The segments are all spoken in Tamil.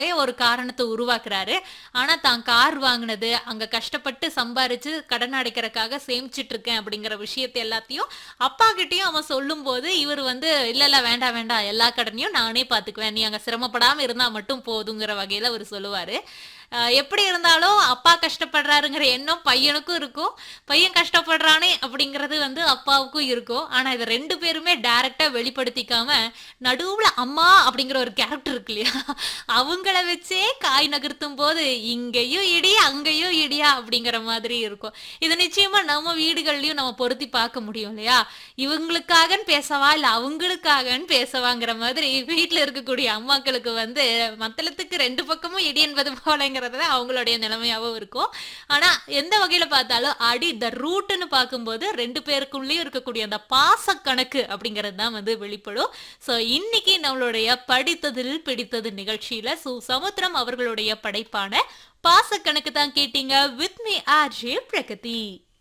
ஒரு காரணத்தை உருவாக்குறாரு ஆனா தான் கார் வாங்கினது அங்க கஷ்டப்பட்டு சம்பாரிச்சு கடன் அடைக்கிறதுக்காக சேமிச்சிட்டு இருக்கேன் அப்படிங்கிற விஷயத்தை எல்லாத்தையும் அப்பா கிட்டயும் அவன் சொல்லும் போது இவர் வந்து இல்ல இல்ல வேண்டாம் வேண்டாம் எல்லா கடனையும் நானே பாத்துக்குவேன் நீ அங்க சிரமப்படாம இருந்தா மட்டும் போதுங்கிற வகையில அவர் சொல்லுவாரு அஹ் எப்படி இருந்தாலும் அப்பா கஷ்டப்படுறாருங்கிற எண்ணம் பையனுக்கும் இருக்கும் பையன் கஷ்டப்படுறானே அப்படிங்கிறது வந்து அப்பாவுக்கும் இருக்கும் ஆனா இதை ரெண்டு பேருமே டைரக்டா வெளிப்படுத்திக்காம நடுவுல அம்மா அப்படிங்கிற ஒரு கேரக்டர் இருக்கு இல்லையா அவங்கள வச்சே காய் நகர்த்தும் போது இங்கேயும் இடி அங்கேயும் இடியா அப்படிங்கிற மாதிரி இருக்கும் இது நிச்சயமா நம்ம வீடுகள்லயும் நம்ம பொருத்தி பார்க்க முடியும் இல்லையா இவங்களுக்காகன்னு பேசவா இல்ல அவங்களுக்காகன்னு பேசவாங்கிற மாதிரி வீட்டுல இருக்கக்கூடிய அம்மாக்களுக்கு வந்து மத்தளத்துக்கு ரெண்டு பக்கமும் இடி என்பது போலங்கிறது தான் அவங்களுடைய நிலைமையாவும் இருக்கும் ஆனா எந்த வகையில பார்த்தாலும் அடி த ரூட்னு பார்க்கும்போது ரெண்டு பேருக்குள்ளேயும் இருக்கக்கூடிய அந்த பாச கணக்கு அப்படிங்கிறது தான் வந்து வெளிப்படும் ஸோ இன்னைக்கு நம்மளுடைய படித்ததில் பிடித்தது நிகழ்ச்சியில சு சமுத்திரம் அவர்களுடைய படைப்பான பாச கணக்கு தான் கேட்டீங்க வித் மீ ஆர்ஜே பிரகதி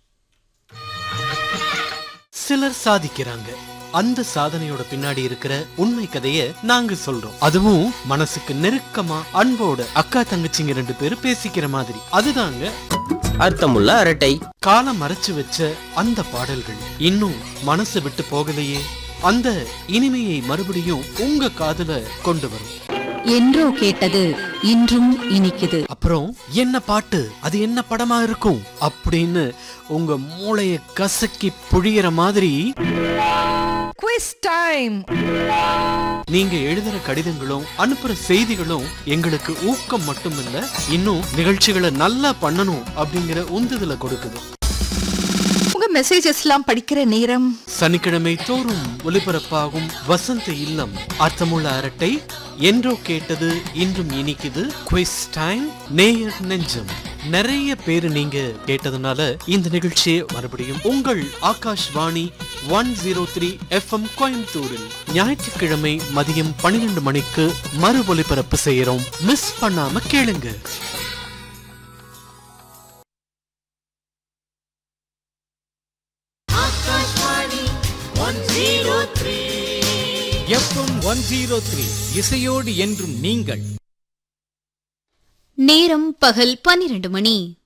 சிலர் சாதிக்கிறாங்க அந்த சாதனையோட பின்னாடி இருக்கிற உண்மை கதைய நாங்க சொல்றோம் அதுவும் மனசுக்கு நெருக்கமா அன்போட அக்கா தங்கச்சிங்க ரெண்டு பேரும் பேசிக்கிற மாதிரி அதுதாங்க அர்த்தமுள்ள அரட்டை காலம் மறைச்சு வச்ச அந்த பாடல்கள் இன்னும் மனசு விட்டு போகலையே அந்த இனிமையை மறுபடியும் உங்க காதுல கொண்டு வரும் என்றோ கேட்டது இன்றும் இனிக்குது அப்புறம் என்ன பாட்டு அது என்ன படமா இருக்கும் அப்படின்னு உங்க மூளைய கசக்கி புழியிற மாதிரி குவிஸ் டைம் நீங்க எழுதுற கடிதங்களும் அனுப்புற செய்திகளும் எங்களுக்கு ஊக்கம் மட்டும் இல்ல இன்னும் நிகழ்ச்சிகளை நல்லா பண்ணணும் அப்படிங்கிற உந்துதலை கொடுக்குது உங்க மெசேஜஸ்லாம் படிக்கிற நேரம் சனிக்கிழமை தோறும் ஒலிபரப்பாகும் வசந்த இல்லம் அர்த்தமுள்ள அரட்டை என்றோ கேட்டது இன்றும் இனிக்குது குவிஸ் டைம் நேயர் நெஞ்சம் நிறைய பேரு நீங்க கேட்டதுனால இந்த நிகழ்ச்சியை மறுபடியும் உங்கள் Akashvani one zero three FM கோயம்புத்தூரில் ஞாயிற்றுக்கிழமை மதியம் பன்னிரெண்டு மணிக்கு மறு ஒலிபரப்பு செய்யறோம் மிஸ் பண்ணாம கேளுங்க எஃப்எம் ஒன் ஜீரோ த்ரீ இசையோடு என்றும் நீங்கள் நேரம் பகல் பன்னிரண்டு மணி